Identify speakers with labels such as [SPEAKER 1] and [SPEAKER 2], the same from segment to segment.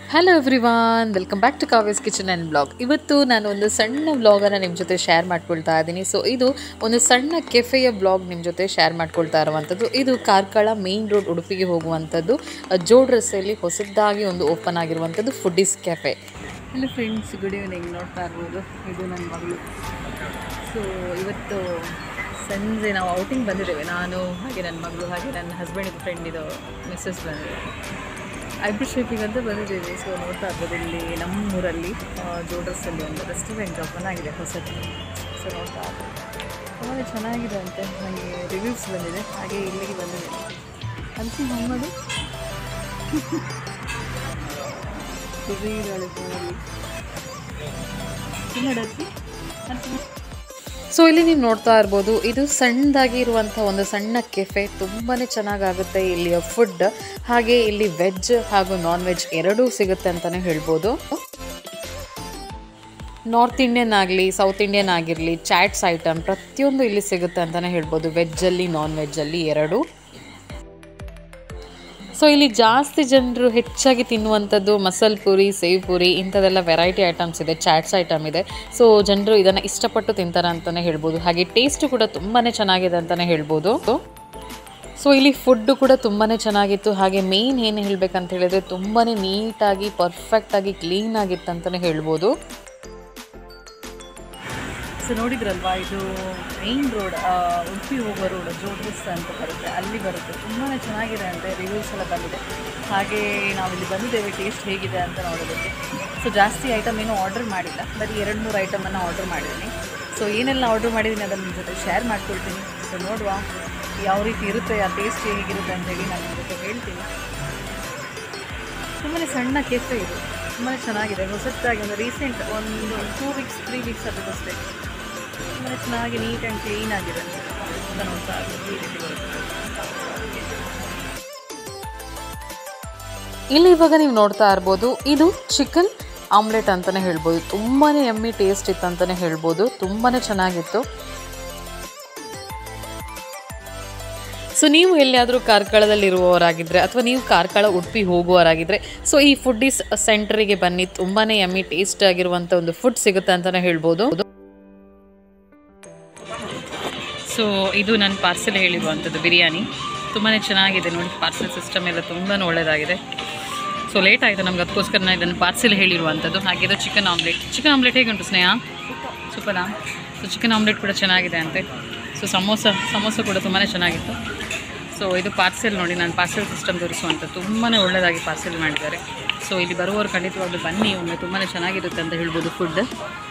[SPEAKER 1] Hello everyone welcome back to Kavya's kitchen and blog ಇವತ್ತು ನಾನು ಒಂದು ಸಣ್ಣ ವ್ಲಾಗನ್ನು ನಿಮ್ಮ ಜೊತೆ ಶೇರ್ ಮಾಡ್ಕೊಳ್ತಾ ಇದ್ದೀನಿ ಸೊ ಇದು ಒಂದು ಸಣ್ಣ ಕೆಫೆಯ ಬ್ಲಾಗ್ ನಿಮ್ಮ ಜೊತೆ ಶೇರ್ ಮಾಡ್ಕೊಳ್ತಾ ಇರುವಂಥದ್ದು ಇದು ಕಾರ್ಕಳ ಮೇನ್ ರೋಡ್ ಉಡುಪಿಗೆ ಹೋಗುವಂಥದ್ದು ಅಹ್, ಜೋಡ್ ರಸ್ತೆಯಲ್ಲಿ ಹೊಸದಾಗಿ ಒಂದು ಓಪನ್ ಆಗಿರುವಂಥದ್ದು foodies cafe hello friends good evening ನೋಡ್ತಾ ಇರ್ಬೋದು ಇದು ನನ್ನ ಮಗಳು ಸೊ ಇವತ್ತು ಸಂಜೆ ನಾವು ಔಟಿಂಗ್ ಬಂದಿದ್ದೇವೆ ನಾನು ಹಾಗೆ ನನ್ನ ಮಗಳು ಹಾಗೆ ನನ್ನ ಹಸ್ಬೆಂಡ್ ಫ್ರೆಂಡ್ ಇದು ಮಿಸ್ಸಸ್ ಬಂದಿದೆ ಐಬ್ರೋ ಶೇಪಿಂಗ್ ಅಂತ ಬಂದಿದ್ದೀವಿ ಸೊ ನೋಡ್ತಾ ಇರ್ಬೋದು ಇಲ್ಲಿ ನಮ್ಮೂರಲ್ಲಿ ಜೋಡ್ರಸ್ಸಲ್ಲಿ ಒಂದು ರೆಸ್ಟೋರೆಂಟ್ ಓಪನ್ ಆಗಿದೆ ಹೊಸದು ಸೊ ನೋಡ್ತಾ ಇರ್ಬೋದು ತುಂಬಾ ಚೆನ್ನಾಗಿದೆ ಅಂತೆ ನನಗೆ ರಿವ್ಯೂಸ್ ಬಂದಿದೆ ಹಾಗೆ ಇಲ್ಲಿಗೆ ಬಂದಿದೆ ಅನ್ಸಿ ಮೊಹಮ್ಮದು ಕುದಿದಾಳೆ ಫೋನಲ್ಲಿ ತಿನ್ನಡಚ್ಚಿ ಸೊ ಇಲ್ಲಿ ನೀವು ನೋಡ್ತಾ ಇರ್ಬೋದು ಇದು ಸಣ್ಣದಾಗಿ ಇರುವಂಥ ಒಂದು ಸಣ್ಣ ಕೆಫೆ ತುಂಬಾ ಚೆನ್ನಾಗಾಗುತ್ತೆ ಇಲ್ಲಿಯ ಫುಡ್ ಹಾಗೆ ಇಲ್ಲಿ ವೆಜ್ ಹಾಗೂ ನಾನ್ ವೆಜ್ ಎರಡೂ ಸಿಗುತ್ತೆ ಅಂತಲೇ ಹೇಳ್ಬೋದು ನಾರ್ತ್ ಇಂಡಿಯನ್ ಆಗಲಿ ಸೌತ್ ಇಂಡಿಯನ್ ಆಗಿರಲಿ ಚಾಟ್ಸ್ ಐಟಮ್ ಪ್ರತಿಯೊಂದು ಇಲ್ಲಿ ಸಿಗುತ್ತೆ ಅಂತಲೇ ಹೇಳ್ಬೋದು ವೆಜ್ಜಲ್ಲಿ ನಾನ್ ವೆಜ್ಜಲ್ಲಿ ಎರಡು ಸೊ ಇಲ್ಲಿ ಜಾಸ್ತಿ ಜನರು ಹೆಚ್ಚಾಗಿ ತಿನ್ನುವಂಥದ್ದು ಮಸಾಲ್ ಪೂರಿ ಸೇವ್ ಪೂರಿ ಇಂಥದ್ದೆಲ್ಲ ವೆರೈಟಿ ಐಟಮ್ಸ್ ಇದೆ ಚಾಟ್ಸ್ ಐಟಮ್ ಇದೆ ಸೊ ಜನರು ಇದನ್ನು ಇಷ್ಟಪಟ್ಟು ತಿಂತಾರೆ ಅಂತಲೇ ಹೇಳ್ಬೋದು ಹಾಗೆ ಟೇಸ್ಟು ಕೂಡ ತುಂಬಾ ಚೆನ್ನಾಗಿದೆ ಅಂತಲೇ ಹೇಳ್ಬೋದು ಸೊ ಇಲ್ಲಿ ಫುಡ್ಡು ಕೂಡ ತುಂಬಾ ಚೆನ್ನಾಗಿತ್ತು ಹಾಗೆ ಮೇನ್ ಏನು ಹೇಳಬೇಕಂತ ಹೇಳಿದ್ರೆ ತುಂಬಾ ನೀಟಾಗಿ ಪರ್ಫೆಕ್ಟಾಗಿ ಕ್ಲೀನ್ ಆಗಿತ್ತು ಅಂತಲೇ ಹೇಳ್ಬೋದು ಸೊ ನೋಡಿದ್ರಲ್ವಾ ಇದು ಮೇನ್ ರೋಡ್ ಉಡುಪಿ ಹೋಗೋ ರೋಡ್ ಜೋಡ್ರಿಸ್ ಅಂತ ಬರುತ್ತೆ ಅಲ್ಲಿ ಬರುತ್ತೆ ತುಂಬಾ ಚೆನ್ನಾಗಿದೆ ಅಂತೆ ರಿವ್ಯೂಸ್ ಎಲ್ಲ ಬಂದಿದೆ ಹಾಗೆ ನಾವಿಲ್ಲಿ ಬಂದಿದ್ದೇವೆ ಟೇಸ್ಟ್ ಹೇಗಿದೆ ಅಂತ ನೋಡೋದಕ್ಕೆ ಸೊ ಜಾಸ್ತಿ ಐಟಮ್ ಏನೂ ಆರ್ಡರ್ ಮಾಡಿಲ್ಲ ಬರೀ ಎರಡು ಮೂರು ಐಟಮನ್ನು ಆರ್ಡರ್ ಮಾಡಿದ್ದೀನಿ ಸೊ ಏನೆಲ್ಲ ಆರ್ಡರ್ ಮಾಡಿದ್ದೀನಿ ಅದನ್ನು ನಿಮ್ಮ ಜೊತೆ ಶೇರ್ ಮಾಡ್ಕೊಳ್ತೀನಿ ಸೊ ನೋಡುವ ಯಾವ ರೀತಿ ಇರುತ್ತೆ ಆ ಟೇಸ್ಟ್ ಹೇಗಿರುತ್ತೆ ಅಂತೇಳಿ ನಾನು ನಿಮ್ಮ ಜೊತೆ ಹೇಳ್ತೀನಿ ತುಂಬಾ ಸಣ್ಣ ಕೆಫೆ ಇದು ತುಂಬಾ ಚೆನ್ನಾಗಿದೆ ಹೊಸದಾಗಿ ಒಂದು ರೀಸೆಂಟ್ ಒಂದು ಟೂ ವೀಕ್ಸ್ ತ್ರೀ ವೀಕ್ಸ್ ಅದಕ್ಕಷ್ಟೇ ತುಂಬಾ ಚೆನ್ನಾಗಿ ನೀಟ್ ಆ್ಯಂಡ್ ಕ್ಲೀನ್ ಆಗಿದೆ ಅಂತ ನೋಡ್ತಾ ಇರ್ಬೋದು. ಈ ರೀತಿ ಬರುತ್ತೆ. ಇಲ್ಲಿ ಇವಾಗ ನೀವು ನೋಡ್ತಾ ಇರ್ಬೋದು ಇದು ಚಿಕನ್ ಆಮ್ಲೆಟ್ ಅಂತಲೇ ಹೇಳ್ಬೋದು ತುಂಬಾ ಎಮ್ಮಿ ಟೇಸ್ಟ್ ಇತ್ತು ಅಂತಲೇ ಹೇಳ್ಬೋದು ತುಂಬಾ ಚೆನ್ನಾಗಿತ್ತು ಸೊ ನೀವು ಎಲ್ಲಿಯಾದರೂ ಕಾರ್ಕಳದಲ್ಲಿರುವವರಾಗಿದ್ದರೆ ಅಥವಾ ನೀವು ಕಾರ್ಕಳ ಉಡುಪಿ ಹೋಗುವವರಾಗಿದ್ದರೆ ಸೊ ಈ ಫುಡ್ಡೀಸ್ ಸೆಂಟರಿಗೆ ಬನ್ನಿ ತುಂಬಾ ಎಮ್ಮಿ ಟೇಸ್ಟ್ ಆಗಿರುವಂಥ ಒಂದು ಫುಡ್ ಸಿಗುತ್ತೆ ಅಂತಲೇ ಹೇಳ್ಬೋದು ಸೊ ಇದು ನನ್ನ ಪಾರ್ಸೆಲ್ ಹೇಳಿರುವಂಥದ್ದು ಬಿರಿಯಾನಿ ತುಂಬಾ ಚೆನ್ನಾಗಿದೆ ನೋಡಿ ಪಾರ್ಸೆಲ್ ಸಿಸ್ಟಮ್ ಎಲ್ಲ ತುಂಬಾ ಒಳ್ಳೆಯದಾಗಿದೆ ಸೊ ಲೇಟ್ ಆಯಿತು ನಮ್ಗೆ ಅದಕ್ಕೋಸ್ಕರ ನಾನು ಇದನ್ನು ಪಾರ್ಸೆಲ್ ಹೇಳಿರುವಂಥದ್ದು ಹಾಗೆ ಇದು ಚಿಕನ್ ಆಮ್ಲೆಟ್ ಚಿಕನ್ ಆಮ್ಲೆಟ್ ಹೇಗುಂಟು ಸ್ನೇಹ ಸೂಪರಾ ಸೊ ಚಿಕನ್ ಆಮ್ಲೆಟ್ ಕೂಡ ಚೆನ್ನಾಗಿದೆ ಅಂತೆ ಸೊ ಸಮೋಸ ಸಮೋಸ ಕೂಡ ತುಂಬಾ ಚೆನ್ನಾಗಿತ್ತು ಸೊ ಇದು ಪಾರ್ಸೆಲ್ ನೋಡಿ ನಾನು ಪಾರ್ಸೆಲ್ ಸಿಸ್ಟಮ್ ತೋರಿಸುವಂಥ ತುಂಬಾ ಒಳ್ಳೆಯದಾಗಿ ಪಾರ್ಸೆಲ್ ಮಾಡಿದ್ದಾರೆ ಸೊ ಇಲ್ಲಿ ಬರುವವರು ಖಂಡಿತವಾಗ್ಲೂ ಬನ್ನಿ ಒಮ್ಮೆ ತುಂಬಾ ಚೆನ್ನಾಗಿರುತ್ತೆ ಅಂತ ಹೇಳ್ಬೋದು ಫುಡ್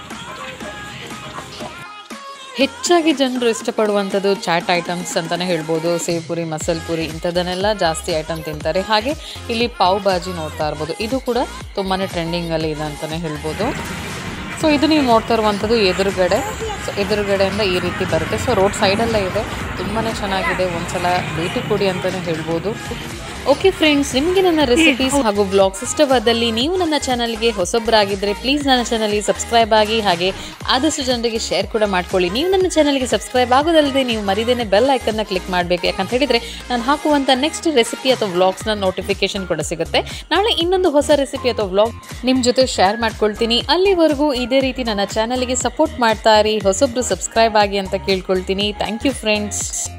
[SPEAKER 1] ಹೆಚ್ಚಾಗಿ ಜನರು ಇಷ್ಟಪಡುವಂಥದ್ದು ಚಾಟ್ ಐಟಮ್ಸ್ ಅಂತಲೇ ಹೇಳ್ಬೋದು ಸೇವ್ ಪುರಿ ಮಸಾಲ್ ಪುರಿ ಇಂಥದ್ದನ್ನೆಲ್ಲ ಜಾಸ್ತಿ ಐಟಮ್ ತಿಂತಾರೆ ಹಾಗೆ ಇಲ್ಲಿ ಪಾವ್ ಭಾಜಿ ನೋಡ್ತಾ ಇರ್ಬೋದು ಇದು ಕೂಡ ತುಂಬಾ ಟ್ರೆಂಡಿಂಗಲ್ಲಿ ಇದೆ ಅಂತಲೇ ಹೇಳ್ಬೋದು ಸೊ ಇದು ನೀವು ನೋಡ್ತಾ ಇರುವಂಥದ್ದು ಎದುರುಗಡೆ ಸೊ ಎದುರುಗಡೆಯಿಂದ ಈ ರೀತಿ ಬರುತ್ತೆ ಸೊ ರೋಡ್ ಸೈಡಲ್ಲೇ ಇದೆ ತುಂಬಾ ಚೆನ್ನಾಗಿದೆ ಒಂದ್ಸಲ ಭೇಟಿ ಕೊಡಿ ಅಂತಲೇ ಹೇಳ್ಬೋದು ಓಕೆ ಫ್ರೆಂಡ್ಸ್ ನಿಮಗೆ ನನ್ನ ರೆಸಿಪೀಸ್ ಹಾಗೂ ಬ್ಲಾಗ್ಸ್ ಇಷ್ಟವಾದಲ್ಲಿ ನೀವು ನನ್ನ ಚಾನಲ್ಗೆ ಹೊಸೊಬ್ಬರಾಗಿದ್ದರೆ ಪ್ಲೀಸ್ ನನ್ನ ಚಾನಲ್ಗೆ ಸಬ್ಸ್ಕ್ರೈಬ್ ಆಗಿ ಹಾಗೆ ಆದಷ್ಟು ಜನರಿಗೆ ಶೇರ್ ಕೂಡ ಮಾಡ್ಕೊಳ್ಳಿ ನೀವು ನನ್ನ ಚಾನಲ್ಗೆ ಸಬ್ಸ್ಕ್ರೈಬ್ ಆಗೋದಲ್ಲದೆ ನೀವು ಮರಿದೇನೆ ಬೆಲ್ ಐಕನ್ನ ಕ್ಲಿಕ್ ಮಾಡಬೇಕು ಯಾಕಂತ ಹೇಳಿದರೆ ನಾನು ಹಾಕುವಂಥ ನೆಕ್ಸ್ಟ್ ರೆಸಿಪಿ ಅಥವಾ ವ್ಲಾಗ್ಸ್ನ ನೋಟಿಫಿಕೇಶನ್ ಕೂಡ ಸಿಗುತ್ತೆ ನಾಳೆ ಇನ್ನೊಂದು ಹೊಸ ರೆಸಿಪಿ ಅಥವಾ ವ್ಲಾಗ್ ನಿಮ್ಮ ಜೊತೆ ಶೇರ್ ಮಾಡ್ಕೊಳ್ತೀನಿ ಅಲ್ಲಿವರೆಗೂ ಇದೇ ರೀತಿ ನನ್ನ ಚಾನಲ್ಗೆ ಸಪೋರ್ಟ್ ಮಾಡ್ತಾ ಇರಿ ಹೊಸೊಬ್ರು ಸಬ್ಸ್ಕ್ರೈಬ್ ಆಗಿ ಅಂತ ಕೇಳ್ಕೊಳ್ತೀನಿ ಥ್ಯಾಂಕ್ ಯು ಫ್ರೆಂಡ್ಸ್